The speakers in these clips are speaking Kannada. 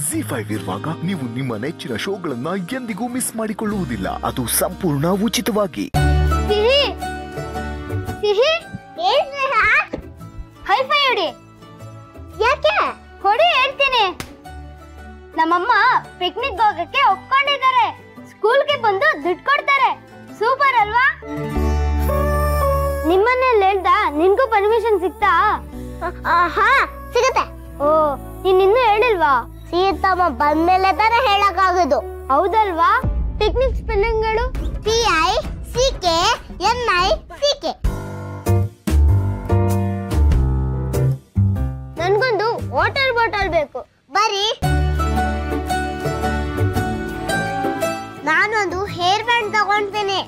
ಜಿ ಫೈವ್ ಇರುವಾಗ ನೀವು ನಿಮ್ಮ ನೆಚ್ಚಿನ ಶೋಗಳನ್ನ ಎಂದಿಗೂ ಮಿಸ್ ಮಾಡಿಕೊಳ್ಳುವುದಿಲ್ಲ ಅದು ಸಂಪೂರ್ಣ ಉಚಿತವಾಗಿ ಸಿಹಿ ಸಿಹಿ ಹೈಫೈ ಹೊಡಿ ಯಾಕೆ ಹೊಡಿ ಹೇಳ್ತೀನಿ ನಮ್ಮಮ್ಮ ಪಿಕ್ನಿಕ್ ಹೋಗಕ್ಕೆ ಒಪ್ಕೊಂಡಿದ್ದಾರೆ ಸ್ಕೂಲ್ಗೆ ಬಂದು ದುಡ್ಡು ಕೊಡ್ತಾರೆ ಸೂಪರ್ ಅಲ್ವಾ ನಿಮ್ಮನೇಲಿ ಹೇಳ್ದ ನಿನ್ಗೂ ಪರ್ಮಿಷನ್ ಸಿಗ್ತಾ ಹಾ ಸಿಗುತ್ತೆ ಓ ನೀನ್ ಇನ್ನೂ ಹೇಳಿಲ್ವಾ ಸೀತಮ್ಮ ಬಂದ್ಮೇಲೆ ತಾನೇ ಹೇಳಕ್ಕಾಗೋದು ಹೌದಲ್ವಾ ಪಿಕ್ನಿಕ್ ಸ್ಪೆಲ್ಲಿಂಗ್ಗಳು C I C K N I C K ನನ್ಗೊಂದು ವಾಟರ್ ಬಾಟಲ್ ಬೇಕು ಬರೀ ನಾನೊಂದು ಹೇರ್ ಬ್ಯಾಂಡ್ ತಗೊಂತೀನಿ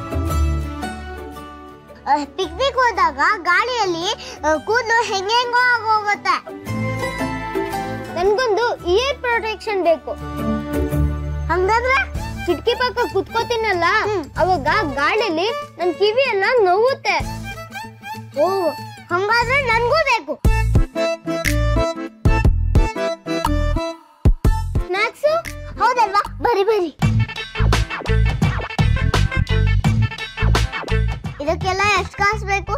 ಪಿಕ್ನಿಕ್ ಹೋದಾಗ ಗಾಳಿಯಲ್ಲಿ ಕೂದಲು ಹೆಂಗೆಂಗೋ ಆಗೋಗುತ್ತೆ ನನ್ಗೊಂದು ಇಯರ್ ಪ್ರೊಟೆಕ್ಷನ್ ಬೇಕು ಹಂಗಂದ್ರೆ ಕಿಟಕಿ ಪಕ್ಕ ಕುತ್ಕೋತೀನಲ್ಲ ಅವಾಗ ಗಾಳಿಯಲ್ಲಿ ನನ್ ಕಿವಿ ಎಲ್ಲ ನೋವುತ್ತೆ ಓ ಹಂಗಾದ್ರೆ ನನ್ಗೂ ಬೇಕು ಸ್ನಾಕ್ಸು ಹೌದಲ್ವಾ ಬರಿ ಬರಿ ಇದಕ್ಕೆಲ್ಲ ಎಷ್ಟು ಕಾಸು ಬೇಕು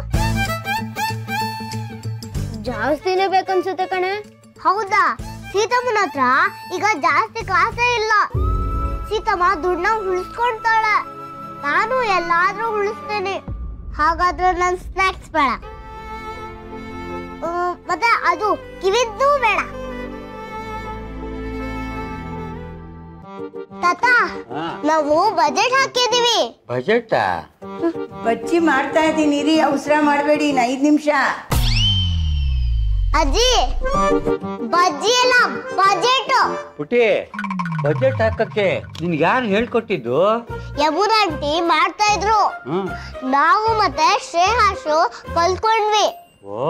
ಜಾಸ್ತಿನೇ ಬೇಕನ್ಸುತ್ತೆ ಕಣೆ ಹೌದಾ ಸೀತಮ್ಮನ ಹತ್ರ ಈಗ ಜಾಸ್ತಿ ಕಾಸೇ ಇಲ್ಲ ಸೀತಮ್ಮ ದುಡ್ಡನ್ನ ಉಳಿಸ್ಕೊಂತಾಳೆ ನಾನು ಎಲ್ಲಾದ್ರೂ ಉಳಿಸ್ತೇನೆ ಹಾಗಾದ್ರೆ ನನ್ ಸ್ನಾಕ್ಸ್ ಬೇಡ ಆ, ಮತ್ತೆ ಅದು ಕಿವಿದ್ದು ಬೇಡ ತಾತ ನಾವು ಬಜೆಟ್ ಹಾಕಿದೀವಿ ಬಜೆಟ್ ಬಜ್ಜಿ ಮಾಡ್ತಾ ಇದ್ದೀನಿ ರೀ ಅವಸರ ಮಾಡಬೇಡಿ ಇನ್ನು ಐದು ನಿಮಿಷ ಅಜ್ಜಿ ಬಜ್ಜಿ ಅಲ್ಲ ಬಜೆಟ್ ಪುಟಿ ಬಜೆಟ್ ಹಾಕಕ್ಕೆ ನಿನ್ಗೆ ಯಾರು ಹೇಳ್ಕೊಟ್ಟಿದ್ದು ಯಮುನ ಆಂಟಿ ಮಾಡ್ತಾ ಇದ್ರು ಹ್ಮ್ ನಾವು ಮತ್ತೆ ಶ್ರೇಹಾಶು ಕಲ್ತ್ಕೊಂಡ್ವಿ ಓ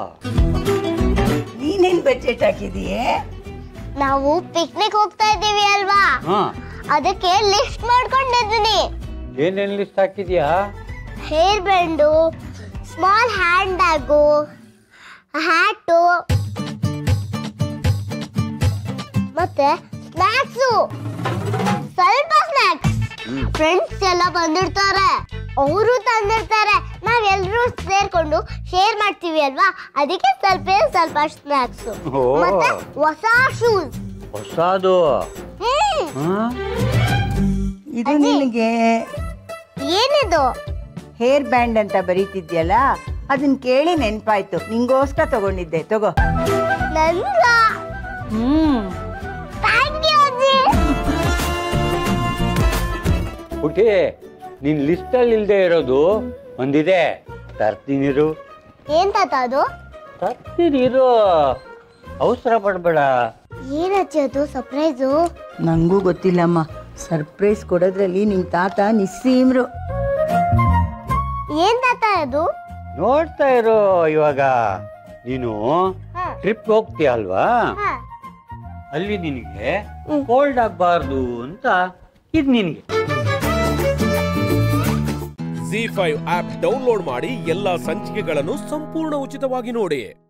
ನೀನೇನು ಬಜೆಟ್ ಹಾಕಿದೀಯೇ ನಾವು ಪಿಕ್ನಿಕ್ ಹೋಗ್ತಾ ಇದ್ದೀವಿ ಅಲ್ವಾ ಹಾ ಅದಕ್ಕೆ ಲಿಸ್ಟ್ ಮಾಡ್ಕೊಂಡಿದ್ದೀನಿ ಏನೇನ್ ಲಿಸ್ಟ್ ಹಾಕಿದ್ಯಾ hair band small hand bag hat ಮತ್ತೆ ಸ್ನ್ಯಾಕ್ಸು ಸ್ವಲ್ಪ ಸ್ನ್ಯಾಕ್ಸ್ ಫ್ರೆಂಡ್ಸ್ ಎಲ್ಲ ಬಂದಿರ್ತಾರೆ ಅವರು ತಂದಿರ್ತಾರೆ ನಾವೆಲ್ಲರೂ ಸೇರ್ಕೊಂಡು ಶೇರ್ ಮಾಡ್ತೀವಿ ಅಲ್ವಾ ಅದಕ್ಕೆ ಸ್ವಲ್ಪ ಸ್ವಲ್ಪ ಸ್ನ್ಯಾಕ್ಸ್ ಓ. ಮತ್ತೆ ಹೊಸ ಶೂಸ್ ಹೊಸದು ಹ್ಮ್ ಹಾ ಇದು ನಿನಗೆ ಏನಿದು ಹೇರ್ ಬ್ಯಾಂಡ್ ಅಂತ ಬರೀತಿದ್ಯಲ್ಲ ಅದನ್ನ ಕೇಳಿ ನೆನ್ಪಾಯ್ತು ನಿಂಗೋಸ್ಕರ ತಗೊಂಡಿದ್ದೆ ತಗೋ ನನ್ಗ ಹ್ಮ್ ಥ್ಯಾಂಕ್ ಯು ಅಜ್ಜಿ ಪುಟಿ ನಿನ್ ಲಿಸ್ಟ್ ಅಲ್ಲಿ ಇಲ್ದೇ ಇರೋದು ಒಂದಿದೆ ತರ್ತೀನಿರು ಏನ್ ತಾತ ಅದು ತರ್ತೀನಿರು ಅವಸರ ಪಡ್ಬೇಡ ಏನಜ್ಜಿ ಅದು ಸರ್ಪ್ರೈಸು ನಂಗೂ ಗೊತ್ತಿಲ್ಲಮ್ಮ ಸರ್ಪ್ರೈಸ್ ಕೊಡೋದ್ರಲ್ಲಿ ನಿಮ್ಮ ತಾತ ನಿಸ್ಸೀಮ್ರು ಏನ್ ತಾತ ಅದು ನೋಡ್ತಾ ಇರೋ ಇವಾಗ ನೀನು ಹಾ. ಟ್ರಿಪ್ ಹೋಗ್ತೀಯ ಅಲ್ವಾ ಹಾ. ಅಲ್ಲಿ ನಿನಗೆ ಕೋಲ್ಡ್ ಆಗಬಾರ್ದು ಅಂತ ಇದು ನಿನಗೆ ಜಿ ಫೈವ್ ಆಪ್ ಡೌನ್ಲೋಡ್ ಮಾಡಿ ಎಲ್ಲಾ ಸಂಚಿಕೆಗಳನ್ನು ಸಂಪೂರ್ಣ ಉಚಿತವಾಗಿ ನೋಡಿ